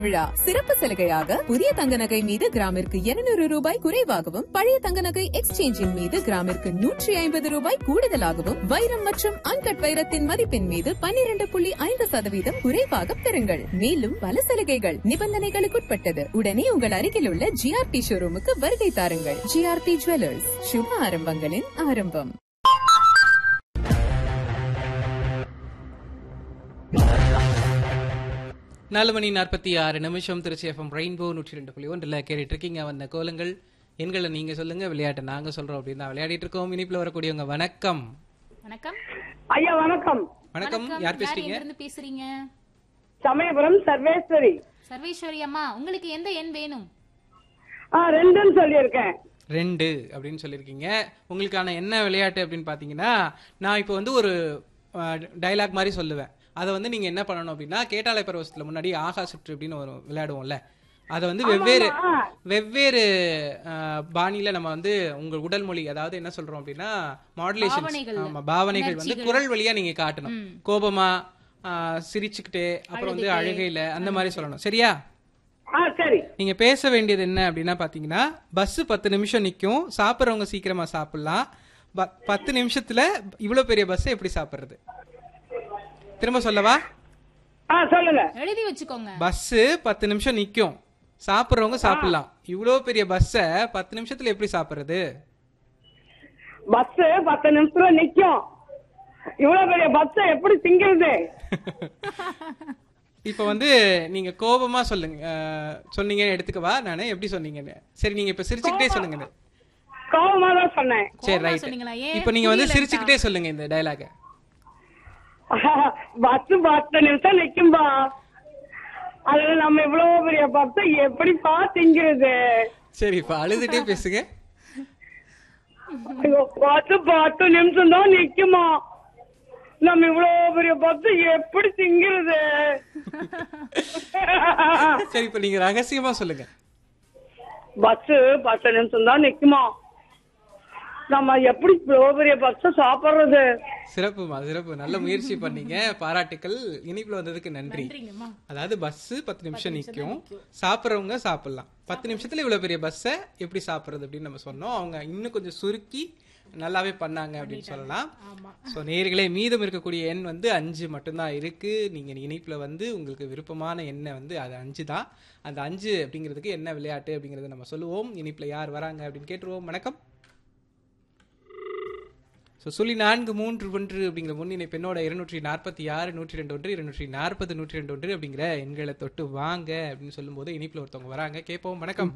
விழா சிறப்பு சலுகையாக புதிய தங்க நகை மீது கிராமிற்கு 200 ரூபாய் குறைவாகவும் பழைய தங்க நகை எக்ஸ்சேஞ்சின் மீது கிராமிற்கு நூற்றி ஐம்பது ரூபாய் கூடுதலாகவும் வைரம் மற்றும் அன்கட் வைரத்தின் மதிப்பின் மீது 12.5% புள்ளி ஐந்து சதவீதம் குறைவாக பெறுங்கள் மேலும் பல சலுகைகள் நிபந்தனைகளுக்குட்பட்டது உடனே உங்கள் அருகில் உள்ள ஜிஆர்டி ஷோரூமுக்கு வருகை தாருங்கள் ஜிஆர்டி ஜுவல்லர்ஸ் சுப ஆரம்பங்களின் ஆரம்பம் நாலு மணி நாற்பத்தி ஆறு நிமிஷம் திருச்சி எஃப்எம் ரெயின்போ நூற்றி ரெண்டு புள்ளி ஒன்றில் கேட்டுட்டு இருக்கீங்க வந்த கோலங்கள் எண்களை நீங்க சொல்லுங்க விளையாட்டை நாங்க சொல்றோம் அப்படின்னு தான் விளையாடிட்டு இருக்கோம் இனிப்புல வரக்கூடியவங்க வணக்கம் வணக்கம் ஐயா வணக்கம் வணக்கம் யார் பேசுறீங்க எங்க இருந்து பேசுறீங்க சமயபுரம் சர்வேஸ்வரி சர்வேஸ்வரி அம்மா உங்களுக்கு எந்த எண் வேணும் ஆ ரெண்டுன்னு சொல்லியிருக்கேன் ரெண்டு அப்படின்னு சொல்லியிருக்கீங்க உங்களுக்கான என்ன விளையாட்டு அப்படின்னு பார்த்தீங்கன்னா நான் இப்போ வந்து ஒரு டைலாக் மாதிரி சொல்லுவேன் அதை வந்து நீங்க என்ன பண்ணணும் அப்படின்னா கேட்டாலை பருவசத்துல முன்னாடி ஆகா சுற்று அப்படின்னு ஒரு விளையாடுவோம்ல அதை வந்து வெவ்வேறு வெவ்வேறு அஹ், பாணியில நம்ம வந்து உங்க உடல் மொழி அதாவது என்ன சொல்றோம் அப்படின்னா மாடுலேஷன் பாவனைகள், ஆமா பாவனைகள் வந்து குரல் வழியா நீங்க காட்டணும் கோபமா அஹ், சிரிச்சுக்கிட்டு அப்புறம் வந்து அழுகையில அந்த மாதிரி சொல்லணும் சரியா ஆ சரி நீங்க பேச வேண்டியது என்ன அப்படின்னா பாத்தீங்கன்னா பஸ் பத்து நிமிஷம் நிக்கும் சாப்பிட்றவங்க சீக்கிரமா சாப்பிடலாம் ப- பத்து நிமிஷத்துல இவ்வளவு பெரிய பஸ் எப்படி சாப்பிடுறது திரும்ப சொல்லவா ஆ சொல்லுங்க எழுதி வச்சுக்கோங்க பஸ் பத்து நிமிஷம் நிக்கும் சாப்பிட்றவங்க சாப்பிடலாம் இவ்வளவு பெரிய பஸ்ஸ பத்து நிமிஷத்துல எப்படி சாப்பிடுறது பஸ் பத்து நிமிஷத்துல நிக்கும் இவ்வளவு பெரிய பஸ் எப்படி திங்கிறது இப்ப வந்து நீங்க கோபமா சொல்லுங்க அஹ், சொன்னீங்கன்னு எடுத்துக்கவா நானு எப்படி சொன்னீங்கன்னு சரி நீங்க இப்ப சிரிச்சுக்கிட்டே சொல்லுங்க கோபமா தான் சொன்னேன் சரி கோவமா ரைட் சொன்னீங்களா? ஏன் இப்ப நீங்க வந்து புரியல சிரிச்சுக்கிட்டே சொல்லுங்க இந்த டயலாக பஸ் பத்து நிமிஷம் நிக்கும்பா அதுல நம்ம இவ்வளவு பெரிய பஸ் எப்படிப்பா திங்கிறது சரி இப்ப அழுதுட்டே பேசுங்க ஐயோ, பஸ் பத்து நிமிஷம் தான் நிக்குமா நம்ம இவ்வளவு பெரிய பஸ் எப்படி திங்கிறது சரி இப்ப நீங்க ரகசியமா சொல்லுங்க பஸ் பத்து நிமிஷம் தான் நிக்குமா நம்ம எப்படி இவ்வளவு பெரிய பஸ் சாப்பிடுறது சிறப்புமா சிறப்பு நல்ல முயற்சி பண்ணீங்க பாராட்டுக்கள் இனிப்புல வந்ததுக்கு நன்றி நன்றிங்கம்மா அதாவது பஸ் பத்து நிமிஷம் நிக்கும் சாப்பிடுறவங்க சாப்பிடலாம் பத்து நிமிஷத்துல இவ்வளவு பெரிய பஸ்ஸை எப்படி சாப்பிடுறது அப்படின்னு நம்ம சொன்னோம் அவங்க இன்னும் கொஞ்சம் சுருக்கி நல்லாவே பண்ணாங்க அப்படின்னு சொல்லலாம் சோ நேர்களே மீதம் இருக்கக்கூடிய எண் வந்து அஞ்சு மட்டும்தான் இருக்கு நீங்க இனிப்புல வந்து உங்களுக்கு விருப்பமான எண்ணை வந்து அது அஞ்சு தான் அந்த அஞ்சு அப்படிங்கிறதுக்கு என்ன விளையாட்டு அப்படிங்கறத நம்ம சொல்லுவோம் இனிப்புல யார் வராங்க அப்படின்னு கேட்டுருவோம் வணக்கம் ஸோ சொல்லி நான்கு மூன்று ஒன்று அப்படிங்கிற முன்னினை பெண்ணோட இருநூற்றி நாற்பத்தி ஆறு நூற்றி ரெண்டு ஒன்று இருநூற்றி நாற்பது நூற்றி ரெண்டு ஒன்று அப்படிங்கிற எண்களை தொட்டு வாங்க அப்படின்னு சொல்லும்போது இனிப்புல ஒருத்தவங்க வராங்க கேட்போம் வணக்கம்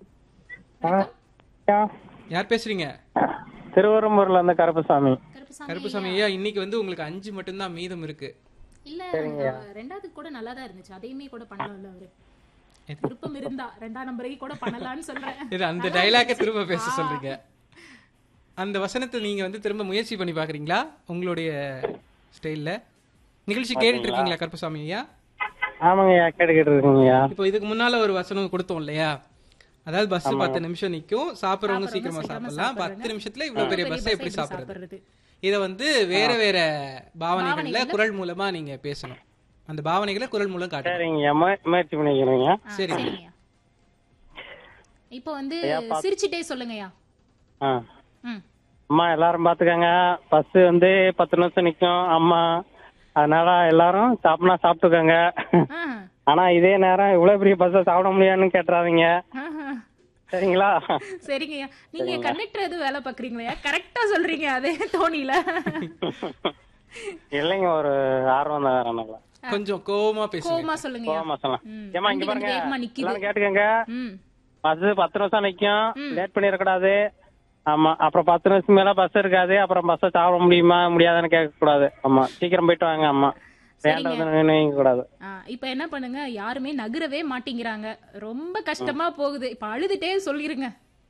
யார் பேசுறீங்க திருவரம்பூர்ல இருந்து கருப்பசாமி கருப்புசாமி கருப்புசாமி ஐயா இன்னைக்கு வந்து உங்களுக்கு அஞ்சு மட்டும்தான் மீதம் இருக்கு இல்ல ரெண்டாவது கூட நல்லா தான் இருந்துச்சு அதையுமே கூட பண்ணலாம்ல அவரு விருப்பம் இருந்தா ரெண்டாம் நம்பரையும் கூட பண்ணலாம்னு சொல்றேன் இது அந்த டைலாக திரும்ப பேச சொல்றீங்க அந்த வசனத்தை நீங்க வந்து திரும்ப முயற்சி பண்ணி பாக்குறீங்களா உங்களுடைய ஸ்டைல்ல நிகழ்ச்சி கேட்டுட்டு இருக்கீங்களா கருப்புசாமி ஐயா ஆமாங்கய்யா கேட்டுக்கிட்டு இருக்கீங்கய்யா இப்போ இதுக்கு முன்னால ஒரு வசனம் கொடுத்தோம் இல்லையா அதாவது பஸ் பத்து நிமிஷம் நிக்கும் சாப்பிடுறவங்க சீக்கிரமா சாப்பிடலாம் பத்து நிமிஷத்துல இவ்வளவு பெரிய பஸ் எப்படி சாப்பிடுறது சாப்பிடுறது இத வந்து வேற வேற பாவனைகள்ல குரல் மூலமா நீங்க பேசணும் அந்த பாவனைகளை குரல் மூலம் காட்டணும் சரிங்கய்யா முய- முயற்சி பண்ணிக்கிறீங்க ஆ, சரிங்க. சரிங்கய்யா இப்போ வந்து சிரிச்சிட்டே சொல்லுங்கய்யா ஆ ம் அம்மா எல்லாரும் பாத்துக்கங்க பஸ் வந்து பத்து நிமிஷம் நிக்கும் அம்மா அதனால எல்லாரும் சாப்பிடனா சாப்பிட்டுக்கோங்க ஆ, ஆனா இதே நேரம் இவ்வளவு பெரிய பஸ்ஸ சாப்பிட முடியாதுன்னு கேட்டுறாதீங்க ஆஹா. சரிங்களா சரிங்கய்யா நீங்க கண்டக்டர் எதுவும் வேலை பாக்குறீங்களா கரெக்டா சொல்றீங்க அதே தோணியில இல்லைங்க ஒரு ஆர்வம் தான் வேற நல்லா கொஞ்சம் கோவமா பேசுங்க கோவமா சொல்லுங்கய்யா போகாம சொல்லலாம் ம். ஏமா இங்க வண்டி வந்து பாருங்க வேகமா நிக்குது. எல்லாரும் கேட்டுக்கங்க ம் பஸ் பத்து நிமிஷம் நிக்கும் லேட் பண்ணிடக்கூடாது ஆமா அப்புறம் பத்து நிமிஷம் மேல பஸ் இருக்காது அப்புறம் பஸ் சாப்பிட முடியுமா முடியாதுன்னு கேட்க கூடாது ஆமா சீக்கிரம் போயிட்டு வாங்க அம்மா வேண்டாம் நினைக்க கூடாது ஆ, இப்ப என்ன பண்ணுங்க யாருமே நகரவே மாட்டேங்கிறாங்க ரொம்ப கஷ்டமா போகுது இப்ப அழுதுட்டே சொல்லிருங்க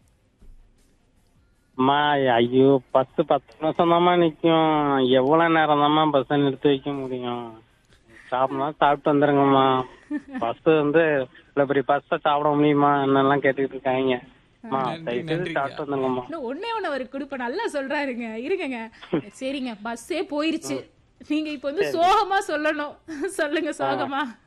அம்மா ஐயோ பஸ் பத்து நிமிஷம் தாம்மா நிக்கும் எவ்வளவு நேரம் தாம்மா பஸ் நிறுத்தி வைக்க முடியும் சாப்பிடலாம் சாப்பிட்டு வந்துருங்கம்மா பஸ் வந்து இவ்வளவு பெரிய பஸ் சாப்பிட முடியுமா என்னெல்லாம் கேட்டுக்கிட்டு இருக்காங்க அம்மா தயவு செய்து சாப்பிட்டு வந்துருங்கம்மா இன்னும் ஒண்ணே ஒண்ணு அவர் குடுப்ப நல்லா சொல்றாருங்க இருங்கங்க சரிங்க பஸ்ஸே போயிருச்சு நீங்க இப்ப வந்து சோகமா சொல்லணும் சொல்லுங்க சோகமா